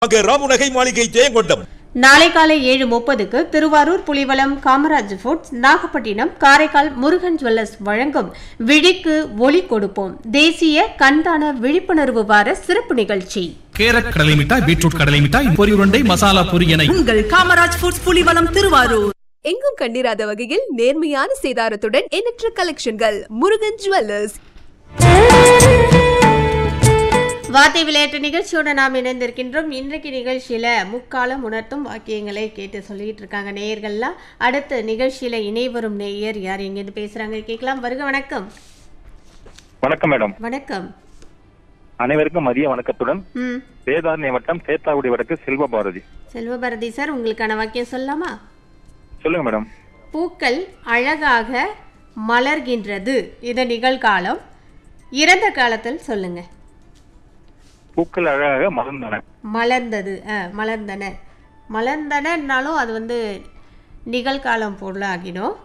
அங்க ராமுநகை மாளிகை ஜெயங்கொண்டம் நாளை காலை ஏழு முப்பதுக்கு திருவாரூர் புலிவலம் காமராஜ் ஃபுட்ஸ் நாகப்பட்டினம் காரைக்கால் முருகன் ஜுவல்லர்ஸ் வழங்கும் விழிக்கு ஒளி கொடுப்போம் தேசிய கண்தான விழிப்புணர்வு வார சிறப்பு நிகழ்ச்சி கேரட் கடலை மிட்டாய் பீட்ரூட் கடலை மிட்டாய் பொரி உருண்டை மசாலா பொரி என உங்கள் காமராஜ் ஃபுட்ஸ் புலிவலம் திருவாரூர் எங்கும் கண்டிராத வகையில் நேர்மையான சேதாரத்துடன் எண்ணற்ற கலெக்ஷன்கள் முருகன் ஜுவல்லர்ஸ் வார்த்தை விளையாட்டு நிகழ்ச்சியோட நாம் இணைந்திருக்கின்றோம் இன்றைக்கு நிகழ்ச்சியில முக்காலம் உணர்த்தும் வாக்கியங்களை கேட்டு சொல்லிட்டு இருக்காங்க நேயர்கள்லாம் அடுத்த நிகழ்ச்சியில இணைவரும் நேயர் யார் எங்கேருந்து பேசுறாங்க கேட்கலாம் வருக வணக்கம் வணக்கம் மேடம் வணக்கம் அனைவருக்கும் மதிய வணக்கத்துடன் ம் வேதாரண்ய வட்டம் சேத்தாக்குடி வடக்கு செல்வ பாரதி செல்வபாரதி சார் உங்களுக்கான வாக்கியம் சொல்லலாமா சொல்லுங்க மேடம் பூக்கள் அழகாக மலர்கின்றது இது நிகழ்காலம் இறந்த காலத்தில் சொல்லுங்க பூக்கள் அழகாக மலர்ந்தன மலர்ந்தது ஆ மலர்ந்தன மலர்ந்தனன்னாலும் அது வந்து நிகழ்காலம் பொருளாகிடும்